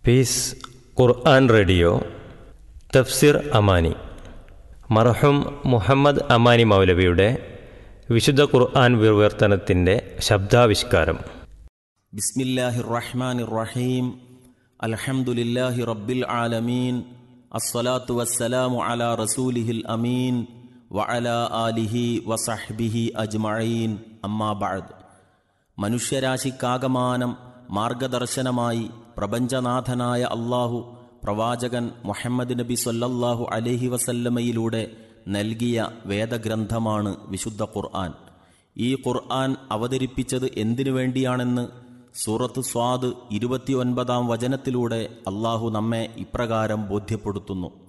piece Quran radio Tafsir Amani മർഹൂം മുഹമ്മദ് അമാനി മൗലവിയുടെ വിശുദ്ധ ഖുർആൻ വിവർത്തനത്തിൻ്റെ ശബ്ദാവിഷ്കാരം ബിസ്മില്ലാഹി റഹ്മാൻ റഹീം അൽഹംദുലില്ലാഹി റബ്ബിൽ ആലമീൻ അസ്സലാത്തു വസ്സലാമു അലാ റസൂലിഹിൽ അമീൻ വഅലാ ആലിഹി വസഹ്ബിഹി അജ്മഈൻ അമ്മാ ബഅദ് മനുഷ്യരാശിക്കാകമാനം മാർഗദർശനമായി പ്രപഞ്ചനാഥനായ അള്ളാഹു പ്രവാചകൻ മുഹമ്മദ് നബി സല്ലല്ലാഹു അലൈഹി വസല്ലമയിലൂടെ നൽകിയ വേദഗ്രന്ഥമാണ് വിശുദ്ധ ഖുർആൻ ഈ ഖുർആൻ അവതരിപ്പിച്ചത് എന്തിനു വേണ്ടിയാണെന്ന് സൂറത്ത് സ്വാദ് ഇരുപത്തിയൊൻപതാം വചനത്തിലൂടെ അള്ളാഹു നമ്മെ ഇപ്രകാരം ബോധ്യപ്പെടുത്തുന്നു